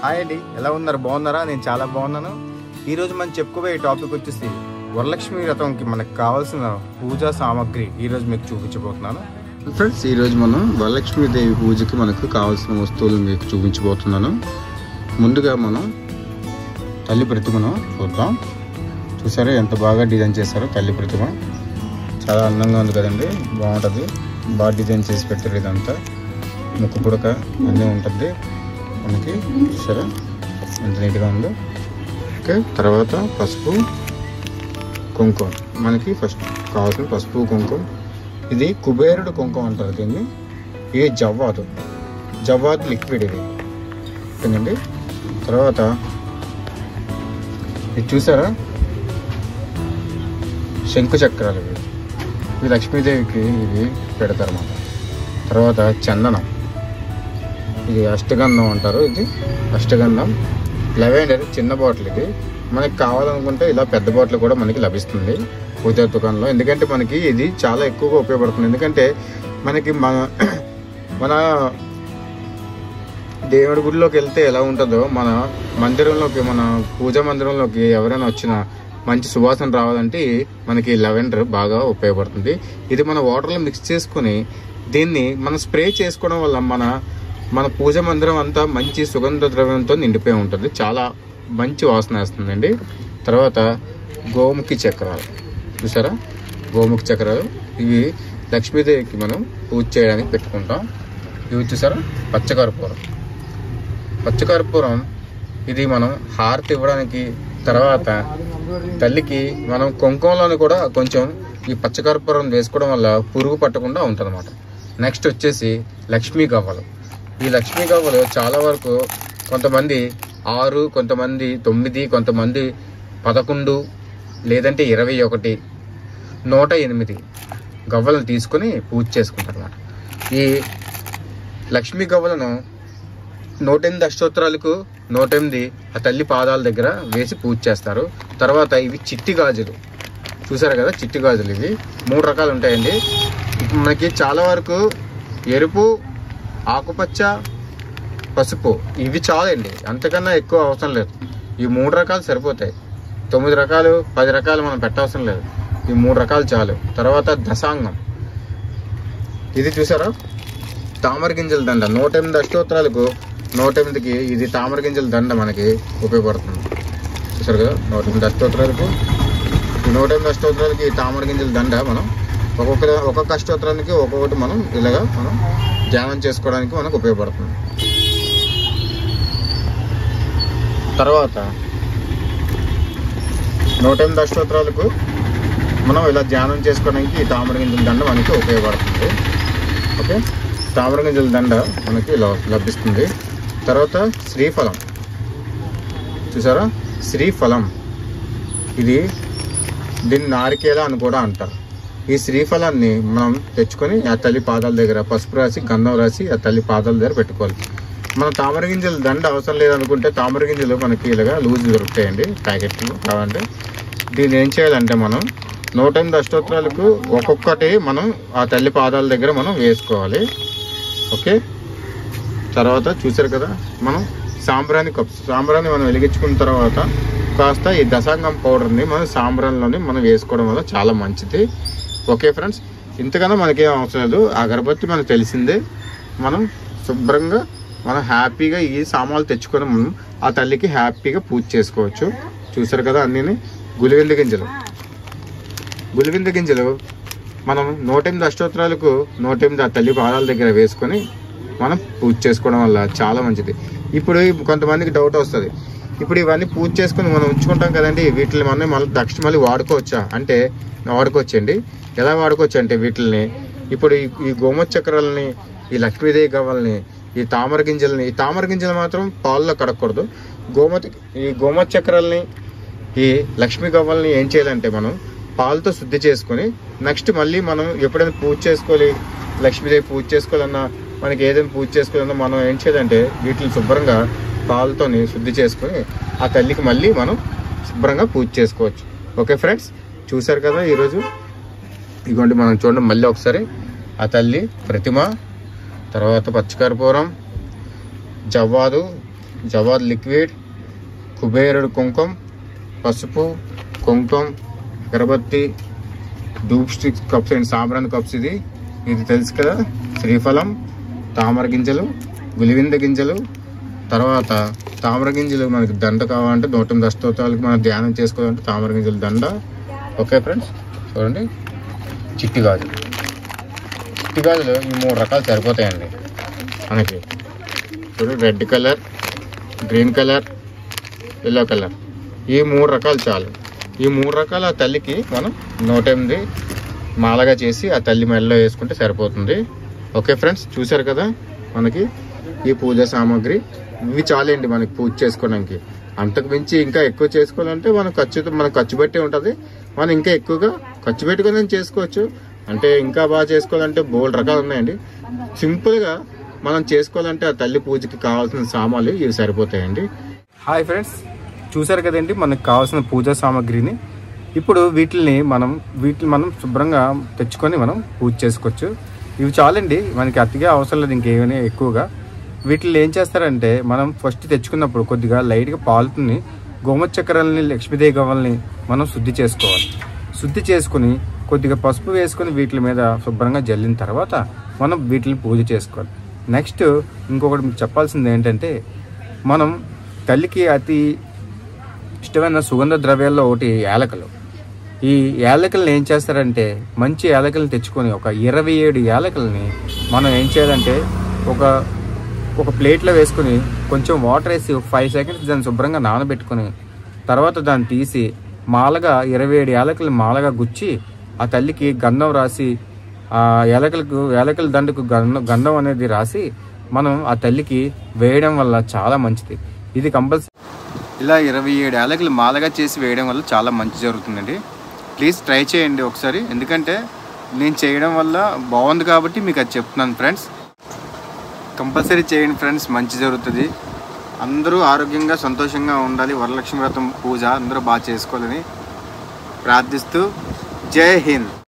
hi అండి ఎలా ఉన్నారు బాగున్నారా నేను చాలా బాగున్నాను ఈరోజు మనం చెప్పుకోబోయే టాపిక్ వచ్చేసి వరలక్ష్మి వ్రతంకి మనకు కావాల్సిన పూజా సామాగ్రి ఈరోజు మీకు చూపించబోతున్నాను ఫ్రెండ్స్ ఈరోజు మనం వరలక్ష్మి దేవి పూజకి మనకు కావాల్సిన వస్తువులు మీకు చూపించబోతున్నాను ముందుగా మనం తల్లి ప్రతిమను చూద్దాం చూసారా ఎంత బాగా డిజైన్ చేశారో తల్లి ప్రతిమ చాలా అందంగా ఉంది కదండి బాగుంటుంది బాగా డిజైన్ చేసి పెట్టారు ఇదంతా ముక్కు పుడక అన్నీ ఉంటుంది మనకి చూసారా ఎంత నీట్గా ఉందో ఓకే తర్వాత పసుపు కుంకుమ మనకి ఫస్ట్ కావాల్సిన పసుపు కుంకుమ ఇది కుబేరుడు కుంకుమ అంటారు దీన్ని ఇది జవ్వాదు జవ్వాదు లిక్విడ్ ఇది ఓకేనండి తర్వాత ఇది చూసారా శంకు చక్రాలు ఇవి ఇవి లక్ష్మీదేవికి ఇవి పెడతారు అన్నమాట తర్వాత చందనం ఇది అష్టగంధం అంటారు ఇది అష్టగంధం లెవెండర్ చిన్న బాటిల్ ఇది మనకి కావాలనుకుంటే ఇలా పెద్ద బాటిల్ కూడా మనకి లభిస్తుంది పూజా దుకాణంలో ఎందుకంటే మనకి ఇది చాలా ఎక్కువగా ఉపయోగపడుతుంది ఎందుకంటే మనకి మన మన దేవుడి గుడిలోకి వెళ్తే ఎలా ఉంటుందో మన మందిరంలోకి మన పూజా మందిరంలోకి ఎవరైనా వచ్చినా మంచి సువాసన రావాలంటే మనకి లెవెండర్ బాగా ఉపయోగపడుతుంది ఇది మన వాటర్లో మిక్స్ చేసుకుని దీన్ని మనం స్ప్రే చేసుకోవడం వల్ల మన మన పూజ మందిరం అంతా మంచి సుగంధ ద్రవ్యంతో నిండిపోయి ఉంటుంది చాలా మంచి వాసన వేస్తుందండి తర్వాత గోముఖి చక్రాలు చూసారా గోముఖి చక్రాలు ఇవి లక్ష్మీదేవికి మనం పూజ చేయడానికి పెట్టుకుంటాం ఇవి చూసారా పచ్చకర్పూరం పచ్చకర్పూరం ఇది మనం హారతి ఇవ్వడానికి తర్వాత తల్లికి మనం కుంకుమలోని కూడా కొంచెం ఈ పచ్చకర్పూరం వేసుకోవడం వల్ల పురుగు పట్టకుండా ఉంటుందన్నమాట నెక్స్ట్ వచ్చేసి లక్ష్మీ గవ్వలు ఈ లక్ష్మీ గవ్వలు చాలా వరకు కొంతమంది ఆరు కొంతమంది తొమ్మిది కొంతమంది పదకొండు లేదంటే ఇరవై ఒకటి నూట ఎనిమిది గవ్వలను తీసుకొని పూజ చేసుకుంటారు అన్నమాట ఈ లక్ష్మీ గవ్వలను నూట ఎనిమిది అష్టోత్తరాలకు నూట ఎనిమిది ఆ తల్లి పాదాల దగ్గర వేసి పూజ చేస్తారు తర్వాత ఇవి చిట్టి గాజులు చూసారు కదా చిట్టి గాజులు ఇవి మూడు రకాలు ఉంటాయండి ఇప్పుడు మనకి చాలా వరకు ఎరుపు ఆకుపచ్చ పసుపు ఇవి చాలండి అంతకన్నా ఎక్కువ అవసరం లేదు ఈ మూడు రకాలు సరిపోతాయి తొమ్మిది రకాలు పది రకాలు మనం పెట్టవసరం లేదు ఈ మూడు రకాలు చాలు తర్వాత దశాంగం ఇది చూసారా తామర గింజల దండ నూట ఎనిమిది అష్టోత్తరాలకు నూట ఎనిమిదికి ఇది తామర గింజల దండ మనకి ఉపయోగపడుతుంది చూసారు కదా నూట ఎనిమిది అష్టోత్తరాలకు ఈ నూట ఎనిమిది అష్టోత్తరాలకి ఈ తామర గింజల దండ మనం ఒక్కొక్క ఒక్కొక్క అష్టోత్తరానికి ఒక్కొక్కటి మనం ఇలాగా మనం ధ్యానం చేసుకోవడానికి మనకు ఉపయోగపడుతుంది తర్వాత నూట ఎనిమిది అష్టోత్తరాలకు మనం ఇలా ధ్యానం చేసుకోవడానికి ఈ తామర గింజల దండ మనకి ఉపయోగపడుతుంది ఓకే తామర గింజల దండ మనకి ల- లభిస్తుంది తర్వాత శ్రీఫలం చూసారా శ్రీఫలం ఇది దీన్ని నారికేల అని కూడా అంటారు ఈ శ్రీఫలాన్ని మనం తెచ్చుకొని ఆ తల్లి పాదాల దగ్గర పసుపు రాసి గంధం రాసి ఆ తల్లి పాదాల దగ్గర పెట్టుకోవాలి మనం తామర గింజలు దండ అవసరం లేదనుకుంటే తామర గింజలు మనకి ఇలాగా లూజ్ దొరుకుతాయండి ప్యాకెట్లు కావాలంటే దీన్ని ఏం చేయాలంటే మనం నూట ఎనిమిది అష్టోత్తరాలకు ఒక్కొక్కటి మనం ఆ తల్లి పాదాల దగ్గర మనం వేసుకోవాలి ఓకే తర్వాత చూసారు కదా మనం సాంబ్రాణి కప్స్ సాంబ్రాన్ని మనం వెలిగించుకున్న తర్వాత కాస్త ఈ దశాంగం పౌడర్ని మనం సాంబ్రాన్లోని మనం వేసుకోవడం వల్ల చాలా మంచిది ఓకే ఫ్రెండ్స్ ఇంతకన్నా మనకేం అవసరం లేదు అగరబత్తి మనకు తెలిసిందే మనం శుభ్రంగా మనం హ్యాపీగా ఈ సామాన్లు తెచ్చుకొని మనం ఆ తల్లికి హ్యాపీగా పూజ చేసుకోవచ్చు చూసారు కదా అన్నీ గులివింద గింజలు గులివింద గింజలు మనం నూట ఎనిమిది అష్టోత్తరాలకు నూట ఎనిమిది ఆ తల్లి పాదాల దగ్గర వేసుకొని మనం పూజ చేసుకోవడం వల్ల చాలా మంచిది ఇప్పుడు కొంతమందికి డౌట్ వస్తుంది ఇప్పుడు ఇవన్నీ పూజ చేసుకొని మనం ఉంచుకుంటాం కదండి వీటిని మనం మళ్ళీ దక్షిణ మళ్ళీ వాడుకోవచ్చా అంటే వాడుకోవచ్చండి ఎలా వాడుకోవచ్చు అంటే వీటిని ఇప్పుడు ఈ ఈ గోమతి చక్రాలని ఈ లక్ష్మీదేవి గవ్వల్ని ఈ తామర గింజల్ని ఈ తామర గింజలు మాత్రం పాల్లో కడగకూడదు గోమతి ఈ గోమతి చక్రాలని ఈ లక్ష్మీ గవ్వల్ని ఏం చేయాలంటే మనం పాలతో శుద్ధి చేసుకొని నెక్స్ట్ మళ్ళీ మనం ఎప్పుడైనా పూజ చేసుకోవాలి లక్ష్మీదేవి పూజ చేసుకోవాలన్నా మనకి ఏదైనా పూజ చేసుకోవాలన్నా మనం ఏం చేయాలంటే వీటిని శుభ్రంగా పాలతోని శుద్ధి చేసుకొని ఆ తల్లికి మళ్ళీ మనం శుభ్రంగా పూజ చేసుకోవచ్చు ఓకే ఫ్రెండ్స్ చూసారు కదా ఈరోజు ఇదిగోండి మనం చూడండి మళ్ళీ ఒకసారి ఆ తల్లి ప్రతిమ తర్వాత పచ్చకర్పూరం జవ్వాదు జవాద్ లిక్విడ్ కుబేరుడు కుంకుమ పసుపు కుంకుమ గరబత్తి డూప్ స్టిక్స్ కప్స్ అండ్ సాంబ్రాన్ కప్స్ ఇది ఇది తెలుసు కదా శ్రీఫలం తామర గింజలు గులివింద గింజలు తర్వాత తామర గింజలు మనకి దండ కావాలంటే నూట ఎనిమిది అష్టోత్రాలకు మనం ధ్యానం చేసుకోవాలంటే తామర గింజలు దండ ఓకే ఫ్రెండ్స్ చూడండి చిట్టి గాజు చిట్టి గాజులు ఈ మూడు రకాలు సరిపోతాయండి మనకి చూడండి red colour green colour yellow colour ఈ మూడు రకాలు చాలు ఈ మూడు రకాల తల్లికి మనం నూట ఎనిమిది మాలగా చేసి ఆ తల్లి మెడలో వేసుకుంటే సరిపోతుంది ఓకే ఫ్రెండ్స్ చూసారు కదా మనకి ఈ పూజ సామాగ్రి ఇవి చాలండి మనకి పూజ చేసుకోవడానికి అంతకు మించి ఇంకా ఎక్కువ చేసుకోవాలంటే మనం ఖర్చు మన ఖర్చు బట్టే ఉంటుంది మనం ఇంకా ఎక్కువగా ఖర్చు పెట్టుకుని చేసుకోవచ్చు అంటే ఇంకా బాగా చేసుకోవాలంటే బోల్డ్ రకాలు ఉన్నాయండి సింపుల్గా మనం చేసుకోవాలంటే ఆ తల్లి పూజకి కావాల్సిన సామాన్లు ఇవి సరిపోతాయండి హాయ్ ఫ్రెండ్స్ చూసారు కదండి మనకు కావాల్సిన పూజా సామాగ్రిని ఇప్పుడు వీటిని మనం వీటిని మనం శుభ్రంగా తెచ్చుకొని మనం పూజ చేసుకోవచ్చు ఇవి చాలండి మనకి అతిగా అవసరం లేదు ఇంకేమైనా ఎక్కువగా వీటిని ఏం చేస్తారంటే మనం ఫస్ట్ తెచ్చుకున్నప్పుడు కొద్దిగా లైట్గా పాలుతుని గోమతి చక్రాలని లక్ష్మీదేవి గవ్వల్ని మనం శుద్ధి చేసుకోవాలి శుద్ధి చేసుకుని కొద్దిగా పసుపు వేసుకొని వీటి మీద శుభ్రంగా జల్లిన తర్వాత మనం వీటిని పూజ చేసుకోవాలి నెక్స్ట్ ఇంకొకటి మీకు చెప్పాల్సింది ఏంటంటే మనం తల్లికి అతి ఇష్టమైన సుగంధ ద్రవ్యాల్లో ఒకటి యాలకలు ఈ యాలకల్ని ఏం చేస్తారంటే మంచి యాలకల్ని తెచ్చుకొని ఒక ఇరవై ఏడు యాలకల్ని మనం ఏం చేయాలంటే ఒక ఒక ప్లేట్లో వేసుకొని కొంచెం వాటర్ వేసి ఫైవ్ సెకండ్స్ దాన్ని శుభ్రంగా నానబెట్టుకొని తర్వాత దాన్ని తీసి మాలగా ఇరవై ఏడు యాలకలు మాలగా గుచ్చి ఆ తల్లికి గంధం రాసి ఆ యాలకలకు యాలకల దండకు గంధం గంధం అనేది రాసి మనం ఆ తల్లికి వేయడం వల్ల చాలా మంచిది ఇది కంపల్సరీ ఇలా ఇరవై ఏడు యాలకులు మాలగా చేసి వేయడం వల్ల చాలా మంచి జరుగుతుందండి ప్లీజ్ ట్రై చేయండి ఒకసారి ఎందుకంటే నేను చేయడం వల్ల బాగుంది కాబట్టి మీకు అది చెప్తున్నాను ఫ్రెండ్స్ కంపల్సరీ చేయండి ఫ్రెండ్స్ మంచి జరుగుతుంది అందరూ ఆరోగ్యంగా సంతోషంగా ఉండాలి వరలక్ష్మి వ్రతం పూజ అందరూ బాగా చేసుకోవాలని ప్రార్థిస్తూ జై హింద్